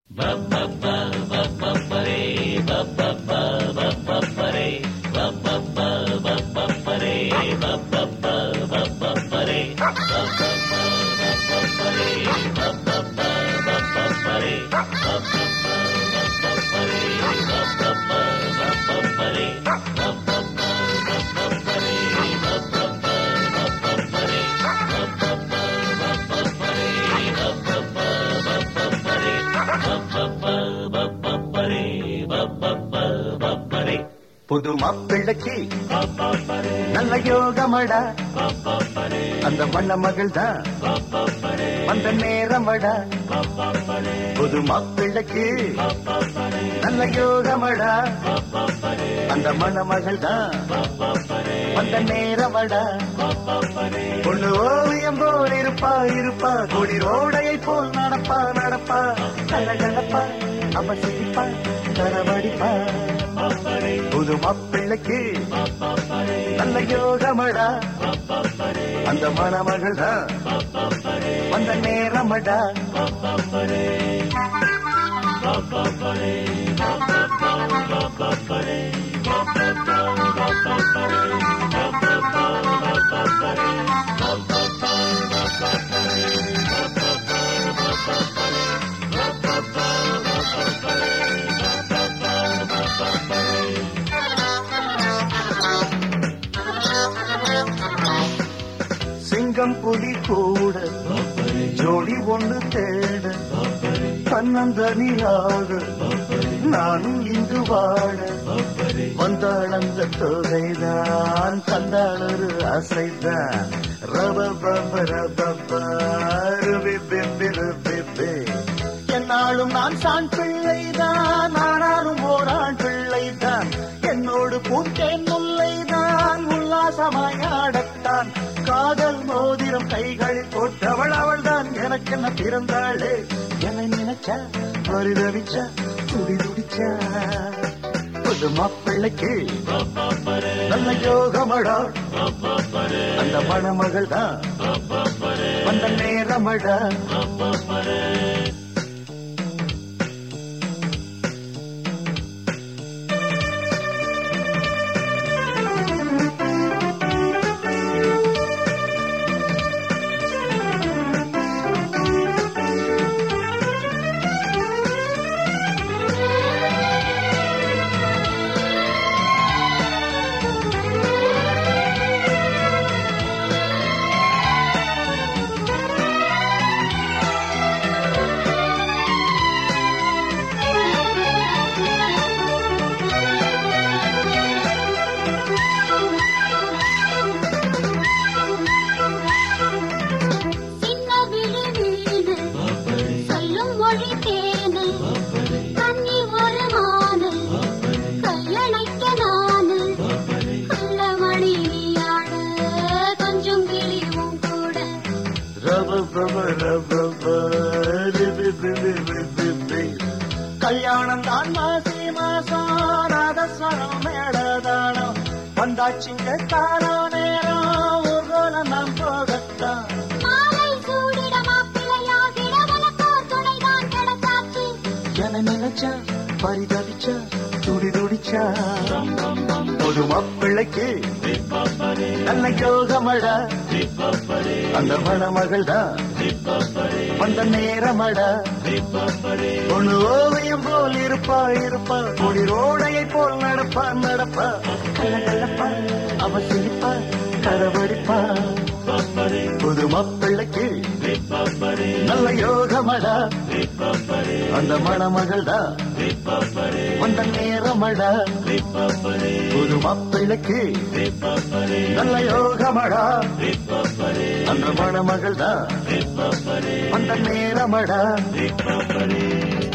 புது மாப்பிள்ளைக்கு நல்ல யோகமடா அந்த வண்ண மகள் தான் வந்த நேரமடா புது மாப்பிள்ளைக்கு நல்ல யோகமடா அந்த மணமகள் தான் வந்த நேரமடா பொண்ணு ஓவியம் போல் இருப்பா இருப்பா கொடி ரோடையை போல் நடப்பா நடப்பா கலகலப்பா அவ சிரிப்பா தரவடிப்பா புது மாப்பிள்ளைக்கு நல்ல யோகமடா அந்த மணமகள் தான் வந்த நேரமடா சிங்கம் புலி கூட ஜோடி ஒன்று தேட தன்னந்தனியாக நானும் இங்கு வாழ வந்தாள் அந்த தொகைதான் தந்தாள் ஒரு அசைதான் ரப பப ரப என்னாலும் நான் சான் பிள்ளைதான் ஆனாலும் ஓரான் பிள்ளைதான் என்னோடு பூத்தேன் முல்லைதான் உல்லாசமாயாடத்தான் காதல் மோதிரம் கைகள் போட்டவள் அவள் தான் எனக்கு என்ன பிறந்தாளே என்னை நினைச்சா பரிதவிச்சா துடி துடிச்சா புது மாப்பிள்ளைக்கு நல்ல யோகமடா அந்த மணமகள் தான் வந்த நேரமடா சின்ன விழி வீணு சொல்லும் மொழி தேனு கண்ணி ஒரு மானு கையணைக்க நானு கள்ளமணி நீயாடு கொஞ்சம் கிளியும் கூட ரப பப ரப ப ரிபி பிபி பிபி பி. கல்யாணம் தான் மாசி மாசம் நாதஸ்வரம் மேடதானம் வந்தாச்சுங்க காலோ நேரம் ஊர்கோலம் நாம் போகத்தான் மாலை சூடிட மாப்பிள்ளையாகிட உனக்கோர் துணைதான் கிடைச்சாச்சு என நினைச்சா பரிதவிச்சா துடி துடிச்சா ஒரு மாப்பிள்ளைக்கு நல்ல யோகமடா அந்த மணமகள் தான் வந்த நேரமடா ஒண்ணு ஓவியம் போல் இருப்பா இருப்பா கொடி ரோடையை போல் நடப்பா நடப்பா கலகலப்பா அவ சிரிப்பா கரவடிப்பா புது மாப்பிள்ளைக்கு நல்ல யோகமடா அந்த மணமகள் தான் வந்த நேரமடா புது மாப்பிள்ளைக்கு நல்ல யோகமடா அந்த மணமகள் தான் வந்த நேரமடா